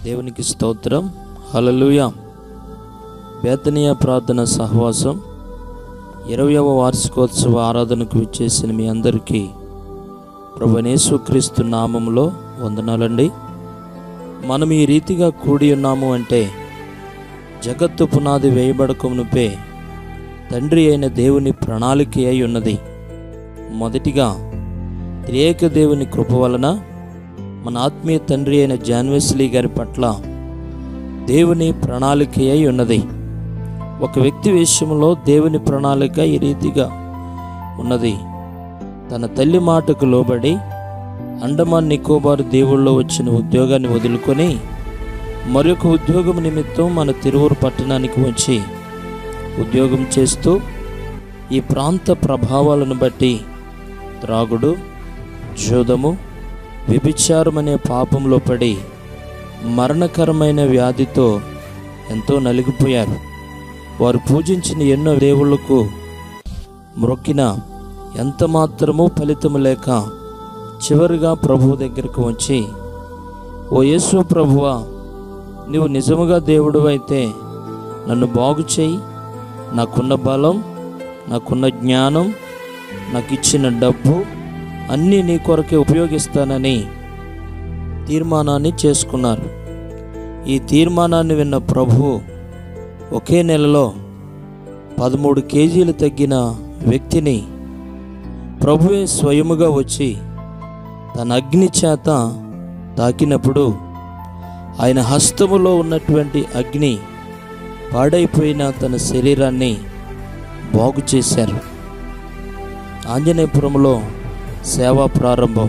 దేవునికి స్తోత్రం హల్లెలూయ బేతనీయ ప్రార్థన సహవాసం ఇరవయవ వార్షికోత్సవ ఆరాధనకు విచ్చేసిన మీ అందరికీ ప్రభునేశ్వక్రీస్తు నామంలో వందనాలండి మనం ఈ రీతిగా కూడి ఉన్నాము అంటే జగత్తు పునాది వేయబడకమునుపే తండ్రి అయిన దేవుని ప్రణాళిక అయి ఉన్నది మొదటిగా త్రియేక దేవుని కృప వలన మన ఆత్మీయ తండ్రి అయిన జాన్వెస్లీ గారి పట్ల దేవుని ప్రణాళిక అయి ఉన్నది ఒక వ్యక్తి విషయంలో దేవుని ప్రణాళిక ఈ రీతిగా ఉన్నది తన తల్లి మాటకు లోబడి అండమాన్ నికోబార్ దేవుళ్ళలో వచ్చిన ఉద్యోగాన్ని వదులుకొని మరొక ఉద్యోగం నిమిత్తం మన తిరువురు పట్టణానికి వచ్చి ఉద్యోగం చేస్తూ ఈ ప్రాంత ప్రభావాలను బట్టి త్రాగుడు జూదము వ్యభిచారం అనే పాపంలో పడి మరణకరమైన వ్యాధితో ఎంతో నలిగిపోయారు వారు పూజించిన ఎన్నో దేవుళ్లకు మ్రొక్కిన ఎంత మాత్రమూ ఫలితము లేక చివరిగా ప్రభువు దగ్గరకు వచ్చి ఓ యేసు ప్రభువా నీవు నిజముగా దేవుడు అయితే నన్ను బాగు చేయి నాకున్న బలం నాకున్న జ్ఞానం నాకు ఇచ్చిన డబ్బు అన్నీ నీ కొరకే ఉపయోగిస్తానని తీర్మానాన్ని చేసుకున్నారు ఈ తీర్మానాన్ని విన్న ప్రభు ఒకే నెలలో పదమూడు కేజీలు తగ్గిన వ్యక్తిని ప్రభువే స్వయముగా వచ్చి తన అగ్ని చేత తాకినప్పుడు ఆయన హస్తములో ఉన్నటువంటి అగ్ని పాడైపోయిన తన శరీరాన్ని బాగు చేశారు ఆంజనేయపురంలో సేవా ప్రారంభం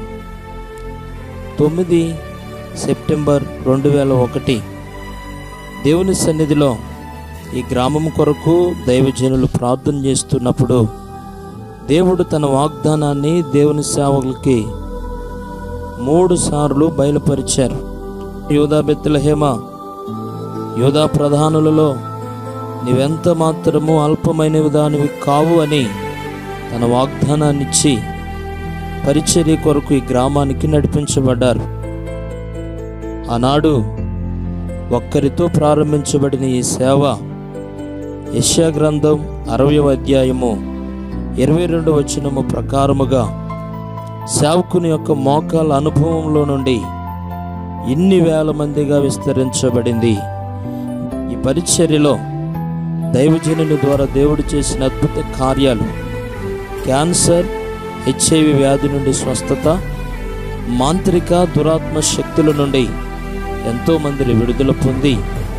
తొమ్మిది సెప్టెంబర్ రెండు వేల ఒకటి దేవుని సన్నిధిలో ఈ గ్రామం కొరకు దైవజనులు ప్రార్థన చేస్తున్నప్పుడు దేవుడు తన వాగ్దానాన్ని దేవుని సేవకులకి మూడు సార్లు బయలుపరిచారు యోధా బెత్తులహేమ యోధా ప్రధానులలో నీవెంత మాత్రము అల్పమైనవి దానివి కావు అని తన వాగ్దానాన్నిచ్చి పరిచర్య కొరకు ఈ గ్రామానికి నడిపించబడ్డారు ఆనాడు ఒక్కరితో ప్రారంభించబడిన ఈ సేవ యశ్యా గ్రంథం అరవయవ అధ్యాయము ఇరవై రెండు వచనము ప్రకారముగా సేవకుని యొక్క మోకాల అనుభవంలో నుండి ఇన్ని వేల మందిగా విస్తరించబడింది ఈ పరిచర్యలో దైవజనుని ద్వారా దేవుడు చేసిన అద్భుత కార్యాలు క్యాన్సర్ హెచ్ఐవి వ్యాధి నుండి స్వస్థత మాంత్రిక దురాత్మ శక్తుల నుండి ఎంతో మందిని విడుదల పొంది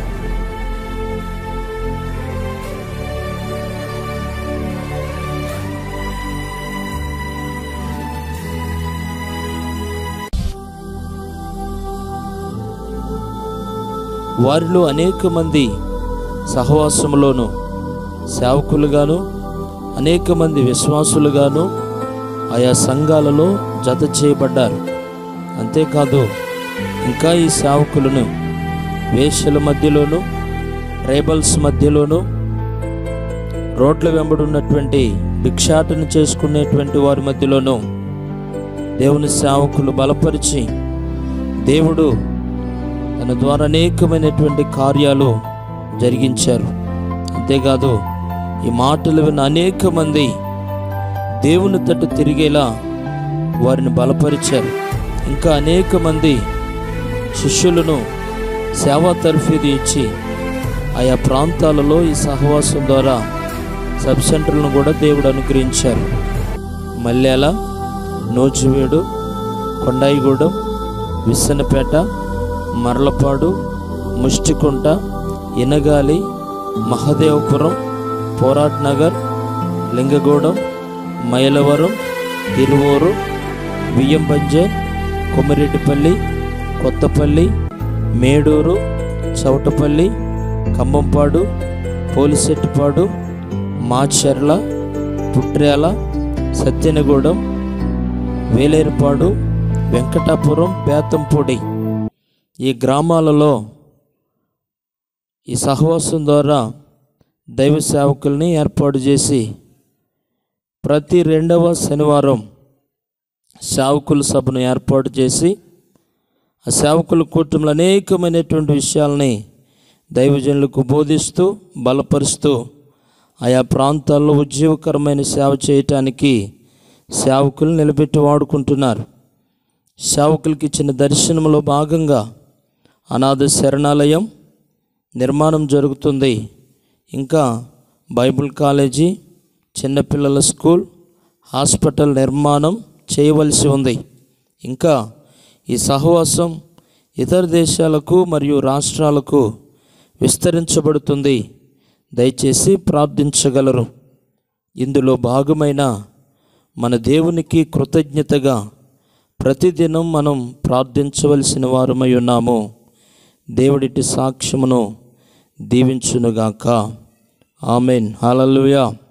వారిలో అనేక మంది సహవాసములోను సేవకులుగాను అనేక మంది విశ్వాసులుగాను ఆయా సంఘాలలో జత చేయబడ్డారు అంతేకాదు ఇంకా ఈ సేవకులను వేశ్యల మధ్యలోను ట్రైబల్స్ మధ్యలోను రోడ్ల వెంబడి ఉన్నటువంటి భిక్షాటన చేసుకునేటువంటి వారి మధ్యలోనూ దేవుని సేవకులు బలపరిచి దేవుడు తన ద్వారా అనేకమైనటువంటి కార్యాలు జరిగించారు అంతేకాదు ఈ మాటలు విన్న అనేక మంది దేవుని తట్టు తిరిగేలా వారిని బలపరిచారు ఇంకా అనేక మంది శిష్యులను సేవా తర్ఫీదు ఇచ్చి ఆయా ప్రాంతాలలో ఈ సహవాసం ద్వారా సబ్ సెంటర్లను కూడా దేవుడు అనుగ్రహించారు మల్యాల నోజువేడు కొండాయిగూడెం విస్సనపేట మరలపాడు ముష్టికుంట ఇనగాలి మహదేవపురం పోరాట్ నగర్ లింగగూడెం మైలవరం తిరువూరు బియ్యంపంజే కొమ్మిరెడ్డిపల్లి కొత్తపల్లి మేడూరు చౌటపల్లి కంబంపాడు పోలిసెట్టిపాడు మాచర్ల పుట్ర్యాల సత్యనగూడెం వేలేరుపాడు వెంకటాపురం బేతంపొడి ఈ గ్రామాలలో ఈ సహవాసం ద్వారా దైవ సేవకుల్ని ఏర్పాటు చేసి ప్రతి రెండవ శనివారం సేవకుల సభను ఏర్పాటు చేసి ఆ సేవకుల కూటమిలో అనేకమైనటువంటి విషయాల్ని దైవజనులకు బోధిస్తూ బలపరుస్తూ ఆయా ప్రాంతాల్లో ఉద్యోగకరమైన సేవ చేయటానికి సేవకులు నిలబెట్టి వాడుకుంటున్నారు సేవకులకి ఇచ్చిన దర్శనంలో భాగంగా అనాథ శరణాలయం నిర్మాణం జరుగుతుంది ఇంకా బైబిల్ కాలేజీ చిన్నపిల్లల స్కూల్ హాస్పిటల్ నిర్మాణం చేయవలసి ఉంది ఇంకా ఈ సహవాసం ఇతర దేశాలకు మరియు రాష్ట్రాలకు విస్తరించబడుతుంది దయచేసి ప్రార్థించగలరు ఇందులో భాగమైన మన దేవునికి కృతజ్ఞతగా ప్రతిదినం మనం ప్రార్థించవలసిన వారమై ఉన్నాము దేవుడిటి సాక్ష్యమును దీవించునుగాక ఆమెన్ హల్లెలూయా